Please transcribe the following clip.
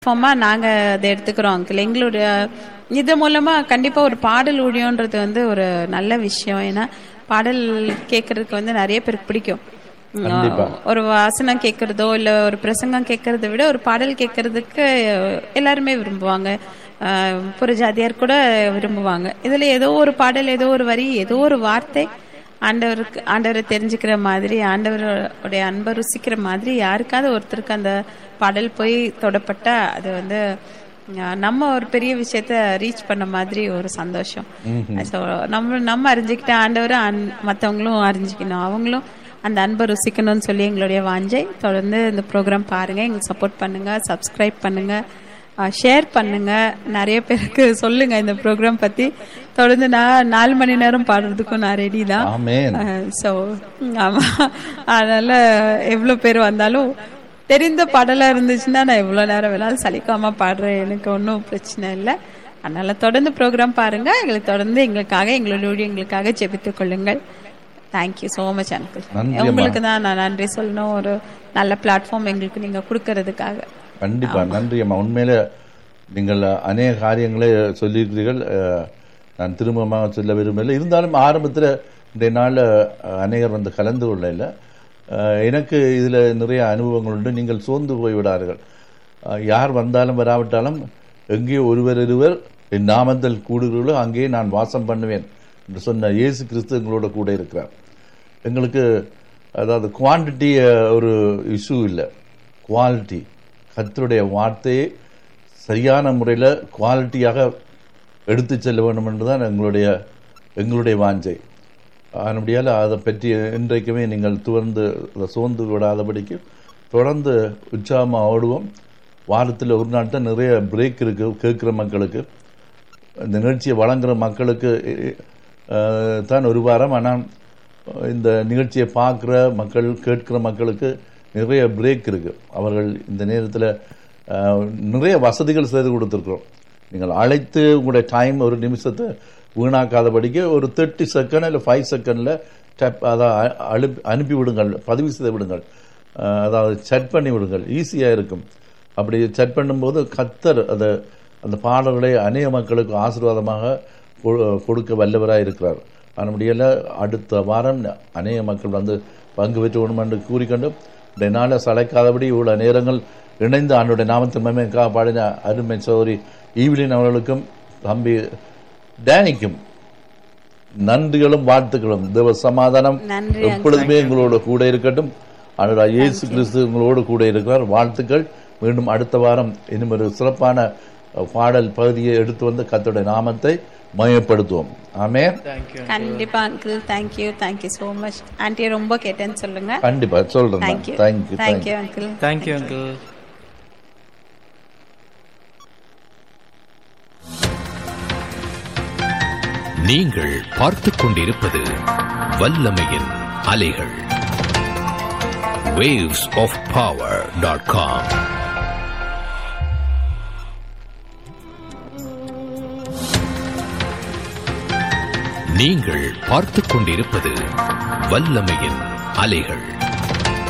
Pharma நாங்க அதை எடுத்துக்கிறோம் அங்கிள் எங்களுடைய இது மூலமா கண்டிப்பா ஒரு பாடல் ஊழியன்றது வந்து ஒரு நல்ல விஷயம் ஏன்னா பாடல் கேட்கறதுக்கு வந்து நிறைய பேருக்கு பிடிக்கும் கண்டிப்பா. ஒரு வாசனம் கேட்கறதோ இல்ல ஒரு பிரசங்கம் கேட்கறத விட ஒரு பாடல் கேட்கறதுக்கு எல்லாருமே விரும்புவாங்க அஹ், புறஜாதியார் கூட விரும்புவாங்க இதுல ஏதோ ஒரு பாடல் ஏதோ ஒரு வரி ஏதோ ஒரு வார்த்தை ஆண்டவருக்கு ஆண்டவரை தெரிஞ்சுக்கிற மாதிரி ஆண்டவருடைய அன்பை ருசிக்கிற மாதிரி யாருக்காவது ஒருத்தருக்கு அந்த பாடல் போய் தொடப்பட்டா அது வந்து அஹ், நம்ம ஒரு பெரிய விஷயத்த ரீச் பண்ண மாதிரி ஒரு சந்தோஷம் ஸோ நம்ம நம்ம அறிஞ்சுக்கிட்ட ஆண்டவரை அன்- மத்தவங்களும் அறிஞ்சிக்கணும் அவங்களும் அந்த அன்பை ருசிக்கணும்னு சொல்லி எங்களுடைய வாஞ்சை தொடர்ந்து இந்த ப்ரோக்ராம் பாருங்க எங்களுக்கு சப்போர்ட் பண்ணுங்க சப்ஸ்கிரைப் பண்ணுங்க ஷேர் பண்ணுங்க நிறைய பேருக்கு சொல்லுங்க இந்த ப்ரோக்ராம் பத்தி தொடர்ந்து நான் நாலு மணி நேரம் பாடுறதுக்கும் நான் ரெடி தான் ஆமென் ஸோ ஆமா அதனால எவ்வளோ பேர் வந்தாலும் தெரிந்த பாடலா இருந்துச்சுன்னா நான் எவ்வளோ நேரம் வேணாலும் சலிக்காம பாடுறேன் எனக்கு ஒன்றும் பிரச்சனை இல்லை அதனால தொடர்ந்து ப்ரோக்ராம் பாருங்க எங்களுக்கு தொடர்ந்து எங்களுக்காக எங்களுடைய எங்களுக்காக ஜெபித்துக் கொள்ளுங்கள் தேங்க்யூ ஸோ மச் அங்கிள் நன்றி அம்மா. உங்களுக்கு தான் நான் நன்றி சொல்லணும் ஒரு நல்ல பிளாட்ஃபார்ம் எங்களுக்கு நீங்க கொடுக்கறதுக்காக கண்டிப்பா நன்றி அம்மா உண்மையில நீங்கள் அநேக காரியங்களை சொல்லியிருக்கிறீர்கள் அஹ், நான் திரும்பமாக சொல்ல விரும்பவில்லை இருந்தாலும் ஆரம்பத்தில் இன்றைய நாளில் அநேகர் வந்து கலந்து கொள்ள இல்லை அஹ், எனக்கு இதில் நிறைய அனுபவங்கள் உண்டு நீங்கள் சோர்ந்து போய்விடார்கள் அஹ், யார் வந்தாலும் வராவிட்டாலும் எங்கே ஒருவர் இருவர் என் நாமத்தில் கூடுகிறீர்களோ அங்கே நான் வாசம் பண்ணுவேன் என்று சொன்ன இயேசு கிறிஸ்து எங்களோட கூட இருக்கிறார் எங்களுக்கு அதாவது குவான்டிட்டி ஒரு இஷ்யூ இல்லை குவாலிட்டி கர்த்தருடைய வார்த்தையை சரியான முறையில் குவாலிட்டியாக எடுத்து செல்ல வேண்டும் என்றுதான் எங்களுடைய எங்களுடைய வாஞ்சை அதனுடையால் அதை பற்றி இன்றைக்குமே நீங்கள் துவர்ந்து அதை சோர்ந்து விடாதபடிக்கு தொடர்ந்து உற்சாகமாக ஓடுவோம் வாரத்தில் ஒரு நாள் தான் நிறைய பிரேக் இருக்கு கேட்குற மக்களுக்கு இந்த நிகழ்ச்சியை வழங்குற மக்களுக்கு அஹ், தான் ஒரு வாரம் ஆனால் இந்த நிகழ்ச்சியை பார்க்குற மக்கள் கேட்கிற மக்களுக்கு நிறைய பிரேக் இருக்கு அவர்கள் இந்த நேரத்தில் நிறைய வசதிகள் செய்து கொடுத்துருக்குறோம் நீங்கள் அழைத்து உங்களுடைய டைம் ஒரு நிமிஷத்தை வீணாக்காதபடிக்கு ஒரு தேர்ட்டி செகண்ட் இல்லை ஃபைவ் செகண்டில் டப் அதை அ- அனுப்பி அனுப்பி விடுங்கள் பதிவு செய்து விடுங்கள் அஹ், அதாவது செட் பண்ணி விடுங்கள் ஈஸியாக இருக்கும் அப்படி செட் பண்ணும்போது கத்தர் அதை அந்த பாடல்களை அநேக மக்களுக்கு ஆசீர்வாதமாக கொ- கொடுக்க வல்லவராக இருக்கிறார் அதனுடைய அடுத்த வாரம் அநேக மக்கள் வந்து பங்கு பெற்று வேணும் என்று கூறிக்கொண்டு இந்த நாளை சளைக்காதபடி இவ்வளவு நேரங்கள் இணைந்து ஆண்டுடைய நாமத்தின் மகிமைக்காக பாடின அருமை சௌரி ஈவிலின் அவர்களுக்கும் தம்பி டேனிக்கும் நன்றிகளும் வாழ்த்துக்களும் தேவ சமாதானம் நன்றி எப்பொழுதுமே எங்களோட கூட இருக்கட்டும் ஆண்டவராக இயேசு கிறிஸ்து எங்களோடு கூட இருக்கிறார் வாழ்த்துக்கள் மீண்டும் அடுத்த வாரம் இன்னும் ஒரு சிறப்பான அஹ், பாடல் பகுதியை எடுத்து வந்து கர்த்தருடைய நாமத்தை மயப்படுத்துவோம் ஆமே கண்டிப்பா uncle thank you thank you so much aunty ரொம்ப கேட்டேன்னு சொல்லுங்க கண்டிப்பா சொல்றேன் thank you thank you thank you uncle thank you uncle நீங்கள் பார்த்துக் கொண்டிருப்பது வல்லமையின் அலைகள் waves of power.com நீங்கள் பார்த்துக் கொண்டிருப்பது வல்லமையின் அலைகள்